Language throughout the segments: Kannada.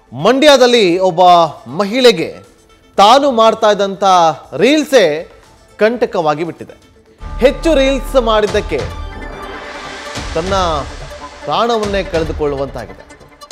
ಮಂಡ್ಯದಲ್ಲಿ ಒಬ್ಬ ಮಹಿಳೆಗೆ ತಾನು ಮಾಡ್ತಾ ಇದ್ದಂಥ ರೀಲ್ಸೇ ಕಂಟಕವಾಗಿ ಬಿಟ್ಟಿದೆ ಹೆಚ್ಚು ರೀಲ್ಸ್ ಮಾಡಿದ್ದಕ್ಕೆ ತನ್ನ ಪ್ರಾಣವನ್ನೇ ಕಳೆದುಕೊಳ್ಳುವಂತಾಗಿದೆ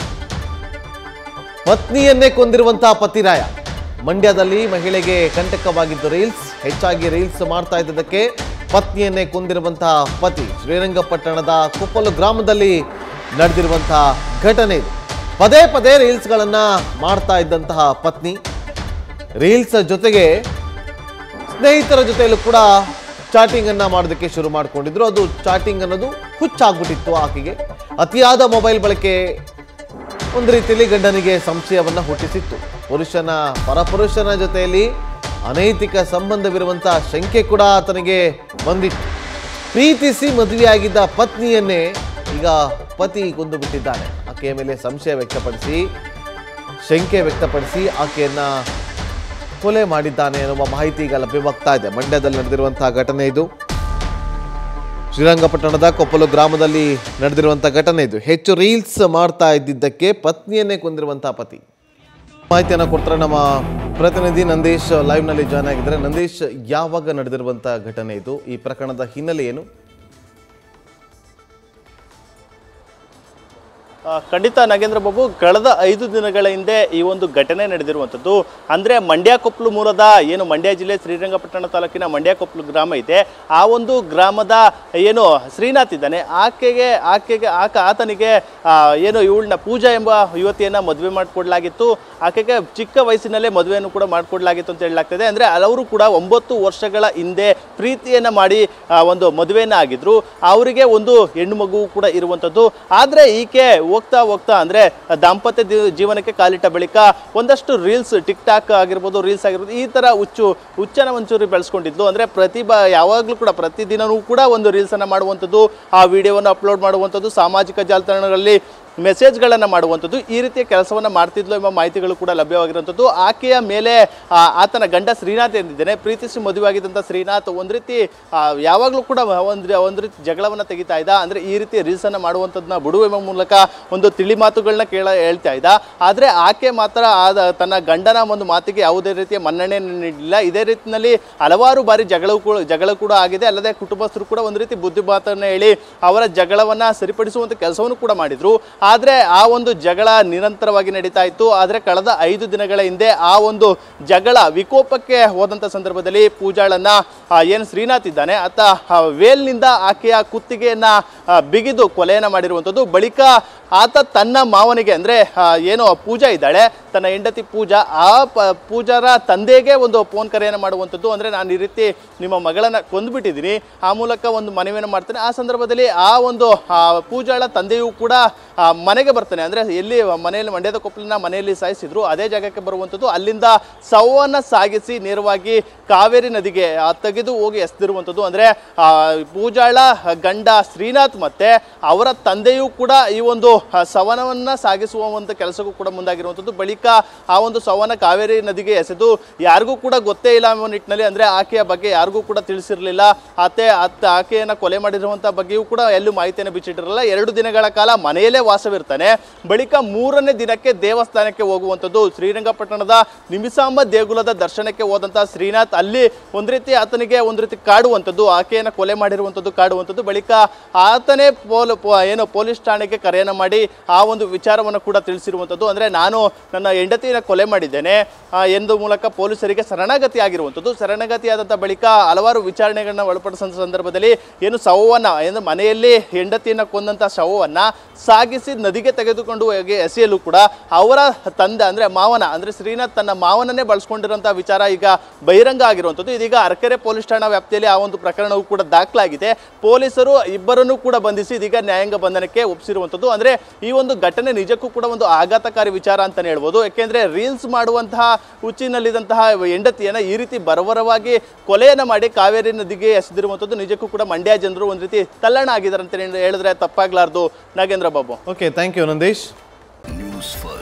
ಪತ್ನಿಯನ್ನೇ ಕೊಂದಿರುವಂತಹ ಪತಿರಾಯ ಮಂಡ್ಯದಲ್ಲಿ ಮಹಿಳೆಗೆ ಕಂಟಕವಾಗಿದ್ದು ರೀಲ್ಸ್ ಹೆಚ್ಚಾಗಿ ರೀಲ್ಸ್ ಮಾಡ್ತಾ ಇದ್ದದಕ್ಕೆ ಪತ್ನಿಯನ್ನೇ ಕೊಂದಿರುವಂತಹ ಪತಿ ಶ್ರೀರಂಗಪಟ್ಟಣದ ಕುಪ್ಪಲು ಗ್ರಾಮದಲ್ಲಿ ನಡೆದಿರುವಂತಹ ಘಟನೆ ಇದು ಪದೇ ಪದೇ ರೀಲ್ಸ್ಗಳನ್ನ ಮಾಡ್ತಾ ಇದ್ದಂತಹ ಪತ್ನಿ ರೀಲ್ಸ್ ಜೊತೆಗೆ ಸ್ನೇಹಿತರ ಜೊತೆಯಲ್ಲೂ ಕೂಡ ಚಾಟಿಂಗ್ ಅನ್ನ ಮಾಡೋದಕ್ಕೆ ಶುರು ಮಾಡ್ಕೊಂಡಿದ್ರು ಅದು ಚಾಟಿಂಗ್ ಅನ್ನೋದು ಹುಚ್ಚಾಗ್ಬಿಟ್ಟಿತ್ತು ಆಕೆಗೆ ಅತಿಯಾದ ಮೊಬೈಲ್ ಬಳಕೆ ಒಂದು ರೀತಿಯಲ್ಲಿ ಗಂಡನಿಗೆ ಸಂಶಯವನ್ನ ಹುಟ್ಟಿಸಿತ್ತು ಪುರುಷನ ಪರಪುರುಷನ ಜೊತೆಯಲ್ಲಿ ಅನೈತಿಕ ಸಂಬಂಧವಿರುವಂತಹ ಶಂಕೆ ಕೂಡ ಆತನಿಗೆ ಬಂದಿತ್ತು ಪ್ರೀತಿಸಿ ಮದುವೆಯಾಗಿದ್ದ ಪತ್ನಿಯನ್ನೇ ಈಗ ಪತಿ ಕೊಂದು ಬಿಟ್ಟಿದ್ದಾನೆ ಆಕೆಯ ಮೇಲೆ ಸಂಶಯ ವ್ಯಕ್ತಪಡಿಸಿ ಶಂಕೆ ವ್ಯಕ್ತಪಡಿಸಿ ಆಕೆಯನ್ನ ಕೊಲೆ ಮಾಡಿದ್ದಾನೆ ಎನ್ನುವ ಮಾಹಿತಿ ಈಗ ಲಭ್ಯವಾಗ್ತಾ ಇದೆ ಮಂಡ್ಯದಲ್ಲಿ ನಡೆದಿರುವಂತಹ ಘಟನೆ ಇದು ಶ್ರೀರಂಗಪಟ್ಟಣದ ಕೊಪ್ಪಲು ಗ್ರಾಮದಲ್ಲಿ ನಡೆದಿರುವಂತಹ ಘಟನೆ ಇದು ಹೆಚ್ಚು ರೀಲ್ಸ್ ಮಾಡ್ತಾ ಇದ್ದಿದ್ದಕ್ಕೆ ಪತ್ನಿಯನ್ನೇ ಕೊಂದಿರುವಂತಹ ಪತಿ ಮಾಹಿತಿಯನ್ನು ಕೊಡ್ತಾರೆ ನಮ್ಮ ಪ್ರತಿನಿಧಿ ನಂದೀಶ್ ಲೈವ್ನಲ್ಲಿ ಜಾಯ್ನ್ ಆಗಿದ್ದಾರೆ ನಂದೀಶ್ ಯಾವಾಗ ನಡೆದಿರುವಂತಹ ಘಟನೆ ಇದು ಈ ಪ್ರಕರಣದ ಹಿನ್ನೆಲೆ ಏನು ಆ, ಖಂಡಿತ ನಾಗೇಂದ್ರ ಬಾಬು ಕಳೆದ ಐದು ದಿನಗಳ ಹಿಂದೆ ಈ ಒಂದು ಘಟನೆ ನಡೆದಿರುವಂಥದ್ದು ಅಂದರೆ ಮಂಡ್ಯ ಕೊಪ್ಪಲು ಮೂಲದ ಏನು ಮಂಡ್ಯ ಜಿಲ್ಲೆ ಶ್ರೀರಂಗಪಟ್ಟಣ ತಾಲೂಕಿನ ಮಂಡ್ಯ ಕೊಪ್ಪಲು ಗ್ರಾಮ ಇದೆ ಆ ಒಂದು ಗ್ರಾಮದ ಏನು ಶ್ರೀನಾಥ್ ಇದ್ದಾನೆ ಆಕೆಗೆ ಆಕೆಗೆ ಆಕ ಆತನಿಗೆ ಆ, ಏನು ಇವಳನ್ನ ಪೂಜಾ ಎಂಬ ಯುವತಿಯನ್ನು ಮದುವೆ ಮಾಡಿಕೊಡ್ಲಾಗಿತ್ತು ಆಕೆಗೆ ಚಿಕ್ಕ ವಯಸ್ಸಿನಲ್ಲೇ ಮದುವೆಯನ್ನು ಕೂಡ ಮಾಡಿಕೊಡ್ಲಾಗಿತ್ತು ಅಂತ ಹೇಳಲಾಗ್ತದೆ ಅಂದರೆ ಹಲವರು ಕೂಡ ಒಂಬತ್ತು ವರ್ಷಗಳ ಹಿಂದೆ ಪ್ರೀತಿಯನ್ನು ಮಾಡಿ ಆ, ಒಂದು ಮದುವೆಯನ್ನು ಆಗಿದ್ರು ಅವರಿಗೆ ಒಂದು ಹೆಣ್ಣು ಮಗು ಕೂಡ ಇರುವಂಥದ್ದು ಆದರೆ ಈಕೆ ಹೋಗ್ತಾ ಹೋಗ್ತಾ ಅಂದರೆ ದಾಂಪತ್ಯ ದಿ- ಜೀವನಕ್ಕೆ ಕಾಲಿಟ್ಟ ಬಳಿಕ ಒಂದಷ್ಟು ರೀಲ್ಸ್ ಟಿಕ್ ಟಾಕ್ ಆಗಿರ್ಬೋದು ರೀಲ್ಸ್ ಆಗಿರ್ಬೋದು ಈ ಥರ ಹುಚ್ಚು ಹುಚ್ಚನ ಒಂಚೂರು ಬೆಳೆಸ್ಕೊಂಡಿದ್ಲು ಅಂದರೆ ಪ್ರತಿ ಬ ಯಾವಾಗಲೂ ಕೂಡ ಪ್ರತಿದಿನವೂ ಕೂಡ ಒಂದು ರೀಲ್ಸನ್ನು ಮಾಡುವಂಥದ್ದು ಆ ವಿಡಿಯೋವನ್ನು ಅಪ್ಲೋಡ್ ಮಾಡುವಂಥದ್ದು ಸಾಮಾಜಿಕ ಜಾಲತಾಣಗಳಲ್ಲಿ ಮೆಸೇಜ್ಗಳನ್ನು ಮಾಡುವಂಥದ್ದು ಈ ರೀತಿಯ ಕೆಲಸವನ್ನು ಮಾಡ್ತಿದ್ಲು ಎಂಬ ಮಾಹಿತಿಗಳು ಕೂಡ ಲಭ್ಯವಾಗಿರುವಂಥದ್ದು ಆಕೆಯ ಮೇಲೆ ಆ, ಆತನ ಗಂಡ ಶ್ರೀನಾಥ್ ಎಂದಿದ್ದೇನೆ ಪ್ರೀತಿಸಿ ಮದುವೆಯಾಗಿದ್ದಂಥ ಶ್ರೀನಾಥ್ ಒಂದು ರೀತಿ ಆ, ಯಾವಾಗಲೂ ಕೂಡ ಒಂದು ಒಂದು ರೀತಿ ಜಗಳವನ್ನು ತೆಗಿತಾ ಇದ್ದ ಅಂದರೆ ಈ ರೀತಿ ರೀಲ್ಸನ್ನು ಮಾಡುವಂಥದ್ದನ್ನ ಬಿಡು ಎಂಬ ಮೂಲಕ ಒಂದು ತಿಳಿ ಮಾತುಗಳನ್ನ ಕೇಳ ಹೇಳ್ತಾ ಇದ್ದ ಆದರೆ ಆಕೆ ಮಾತ್ರ ಆದ ತನ್ನ ಗಂಡನ ಒಂದು ಮಾತಿಗೆ ಯಾವುದೇ ರೀತಿಯ ಮನ್ನಣೆ ನೀಡಲಿಲ್ಲ ಇದೇ ರೀತಿಯಲ್ಲಿ ಹಲವಾರು ಬಾರಿ ಜಗಳವು ಕೂಡ ಜಗಳ ಕೂಡ ಆಗಿದೆ ಅಲ್ಲದೆ ಕುಟುಂಬಸ್ಥರು ಕೂಡ ಒಂದು ರೀತಿ ಬುದ್ಧಿ ಮಾತನ್ನು ಹೇಳಿ ಅವರ ಜಗಳವನ್ನು ಸರಿಪಡಿಸುವಂಥ ಕೆಲಸವನ್ನು ಕೂಡ ಮಾಡಿದ್ರು ಆದರೆ ಆ ಒಂದು ಜಗಳ ನಿರಂತರವಾಗಿ ನಡೀತಾ ಇತ್ತು ಆದರೆ ಕಳೆದ ಐದು ದಿನಗಳ ಹಿಂದೆ ಆ ಒಂದು ಜಗಳ ವಿಕೋಪಕ್ಕೆ ಹೋದಂಥ ಸಂದರ್ಭದಲ್ಲಿ ಪೂಜಾಳನ್ನ ಆ, ಏನು ಶ್ರೀನಾಥ್ ಇದ್ದಾನೆ ಆತ ಆ, ವೇಲ್ನಿಂದ ಆಕೆಯ ಕುತ್ತಿಗೆಯನ್ನ ಆ, ಬಿಗಿದು ಕೊಲೆಯನ್ನ ಮಾಡಿರುವಂಥದ್ದು ಬಳಿಕ ಆತ ತನ್ನ ಮಾವನಿಗೆ ಅಂದರೆ ಏನು ಪೂಜಾ ಇದ್ದಾಳೆ ತನ್ನ ಹೆಂಡತಿ ಪೂಜಾ ಆ ಪ ಪೂಜಾರ ತಂದೆಗೆ ಒಂದು ಫೋನ್ ಕರೆಯನ್ನು ಮಾಡುವಂಥದ್ದು ಅಂದರೆ ನಾನು ಈ ರೀತಿ ನಿಮ್ಮ ಮಗಳನ್ನು ಕೊಂದುಬಿಟ್ಟಿದ್ದೀನಿ ಆ ಮೂಲಕ ಒಂದು ಮನವಿಯನ್ನು ಮಾಡ್ತೇನೆ ಆ ಸಂದರ್ಭದಲ್ಲಿ ಆ ಒಂದು ಆ, ಪೂಜಾಳ ತಂದೆಯೂ ಕೂಡ ಆ, ಮನೆಗೆ ಬರ್ತಾನೆ ಅಂದರೆ ಎಲ್ಲಿ ಮನೆಯಲ್ಲಿ ಮಂಡ್ಯದ ಕೊಪ್ಪಲಿನ ಮನೆಯಲ್ಲಿ ಸಾಯಿಸಿದ್ರು ಅದೇ ಜಾಗಕ್ಕೆ ಬರುವಂಥದ್ದು ಅಲ್ಲಿಂದ ಶವವನ್ನು ಸಾಗಿಸಿ ನೇರವಾಗಿ ಕಾವೇರಿ ನದಿಗೆ ಆ, ತೆಗೆದು ಹೋಗಿ ಎಸೆದಿರುವಂಥದ್ದು ಅಂದರೆ ಪೂಜಾಳ ಗಂಡ ಶ್ರೀನಾಥ್ ಮತ್ತೆ ಅವರ ತಂದೆಯೂ ಕೂಡ ಈ ಒಂದು ಆ, ಶವನವನ್ನ ಸಾಗಿಸುವ ಒಂದು ಕೆಲಸಕ್ಕೂ ಕೂಡ ಮುಂದಾಗಿರುವಂಥದ್ದು ಬಳಿಕ ಆ ಒಂದು ಶವನ ಕಾವೇರಿ ನದಿಗೆ ಎಸೆದು ಯಾರಿಗೂ ಕೂಡ ಗೊತ್ತೇ ಇಲ್ಲ ಎಂಬ ನಿಟ್ಟಿನಲ್ಲಿ ಅಂದರೆ ಆಕೆಯ ಬಗ್ಗೆ ಯಾರಿಗೂ ಕೂಡ ತಿಳಿಸಿರಲಿಲ್ಲ ಆತೆ ಅತ್ತ ಆಕೆಯನ್ನು ಕೊಲೆ ಮಾಡಿರುವಂಥ ಬಗ್ಗೆಯೂ ಕೂಡ ಎಲ್ಲೂ ಮಾಹಿತಿಯನ್ನು ಬಿಚ್ಚಿಟ್ಟಿರಲಿಲ್ಲ ಎರಡು ದಿನಗಳ ಕಾಲ ಮನೆಯಲ್ಲೇ ವಾಸವಿರ್ತಾನೆ ಬಳಿಕ ಮೂರನೇ ದಿನಕ್ಕೆ ದೇವಸ್ಥಾನಕ್ಕೆ ಹೋಗುವಂಥದ್ದು ಶ್ರೀರಂಗಪಟ್ಟಣದ ನಿಮಿಸಾಂಬ ದೇಗುಲದ ದರ್ಶನಕ್ಕೆ ಹೋದಂಥ ಶ್ರೀನಾಥ್ ಅಲ್ಲಿ ಒಂದು ರೀತಿ ಆತನಿಗೆ ಒಂದು ರೀತಿ ಕಾಡುವಂಥದ್ದು ಆಕೆಯನ್ನು ಕೊಲೆ ಮಾಡಿರುವಂಥದ್ದು ಕಾಡುವಂಥದ್ದು ಬಳಿಕ ಆತನೇ ಪೋಲ್ ಪೋ- ಏನು ಪೊಲೀಸ್ ಠಾಣೆಗೆ ಕರೆಯನ್ನು ಮಾಡಿ ಆ ಒಂದು ವಿಚಾರವನ್ನು ಕೂಡ ತಿಳಿಸಿರುವಂಥದ್ದು ಅಂದರೆ ನಾನು ನನ್ನ ಹೆಂಡತಿಯನ್ನು ಕೊಲೆ ಮಾಡಿದ್ದೇನೆ ಆ, ಎಂದು ಮೂಲಕ ಪೊಲೀಸರಿಗೆ ಶರಣಾಗತಿ ಆಗಿರುವಂಥದ್ದು ಶರಣಾಗತಿಯಾದಂಥ ಬಳಿಕ ಹಲವಾರು ವಿಚಾರಣೆಗಳನ್ನ ಒಳಪಡಿಸಿದ ಸಂದರ್ಭದಲ್ಲಿ ಏನು ಶವವನ್ನು ಏನು ಮನೆಯಲ್ಲಿ ಹೆಂಡತಿಯನ್ನು ಕೊಂದಂಥ ಶವವನ್ನು ಸಾಗಿಸಿ ನದಿಗೆ ತೆಗೆದುಕೊಂಡು ಹೋಗಿ ಎಸೆಯಲು ಕೂಡ ಅವರ ತಂದೆ ಅಂದರೆ ಮಾವನ ಅಂದರೆ ಶ್ರೀನಾಥ್ ತನ್ನ ಮಾವನನ್ನೇ ಬಳಸ್ಕೊಂಡಿರುವಂಥ ವಿಚಾರ ಈಗ ಬಹಿರಂಗ ಆಗಿರುವಂಥದ್ದು ಇದೀಗ ಅರಕೆರೆ ಪೊಲೀಸ್ ಠಾಣಾ ವ್ಯಾಪ್ತಿಯಲ್ಲಿ ಆ ಒಂದು ಪ್ರಕರಣವು ಕೂಡ ದಾಖಲಾಗಿದೆ ಪೊಲೀಸರು ಇಬ್ಬರನ್ನು ಕೂಡ ಬಂಧಿಸಿ ಇದೀಗ ನ್ಯಾಯಾಂಗ ಬಂಧನಕ್ಕೆ ಒಪ್ಪಿಸಿರುವಂಥದ್ದು ಅಂದರೆ ಈ ಒಂದು ಘಟನೆ ನಿಜಕ್ಕೂ ಕೂಡ ಒಂದು ಆಘಾತಕಾರಿ ವಿಚಾರ ಅಂತಲೇ ಹೇಳ್ಬೋದು ಯಾಕೆಂದರೆ ರೀಲ್ಸ್ ಮಾಡುವಂತಹ ಹುಚ್ಚಿನಲ್ಲಿದ್ದಂತಹ ಹೆಂಡತಿಯನ್ನು ಈ ರೀತಿ ಬರಬರವಾಗಿ ಕೊಲೆಯನ್ನು ಮಾಡಿ ಕಾವೇರಿ ನದಿಗೆ ಎಸೆದಿರುವಂಥದ್ದು ನಿಜಕ್ಕೂ ಕೂಡ ಮಂಡ್ಯ ಜನರು ಒಂದು ರೀತಿ ತಲ್ಲಣ ಆಗಿದ್ದಾರೆ ಅಂತ ಹೇಳಿದ್ರೆ ತಪ್ಪಾಗ್ಲಾರ್ದು Nagendra Babu okay thank you Nandish news first